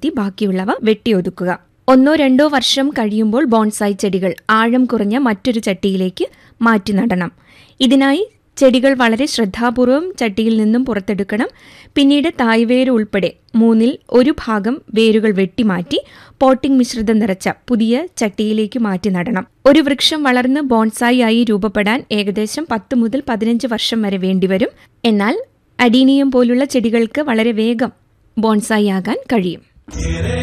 മാറ്റി ബാക്കിയുള്ളവ വെട്ടിയൊതുക്കുക ഒന്നോ രണ്ടോ വർഷം കഴിയുമ്പോൾ ബോൺസായി ചെടികൾ ആഴം കുറഞ്ഞ മറ്റൊരു ചട്ടിയിലേക്ക് മാറ്റി നടണം ഇതിനായി ചെടികൾ വളരെ ശ്രദ്ധാപൂർവം ചട്ടിയിൽ നിന്നും പുറത്തെടുക്കണം പിന്നീട് തായ്വേര് ഉൾപ്പെടെ മൂന്നിൽ ഒരു ഭാഗം വേരുകൾ വെട്ടിമാറ്റി പോട്ടിംഗ് മിശ്രിതം നിറച്ച പുതിയ ചട്ടിയിലേക്ക് മാറ്റി നടണം ഒരു വൃക്ഷം വളർന്ന് ബോൺസായി ആയി രൂപപ്പെടാൻ ഏകദേശം പത്ത് മുതൽ പതിനഞ്ച് വർഷം വരെ വേണ്ടിവരും എന്നാൽ അഡീനിയം പോലുള്ള ചെടികൾക്ക് വളരെ വേഗം ബോൺസായി ആകാൻ കഴിയും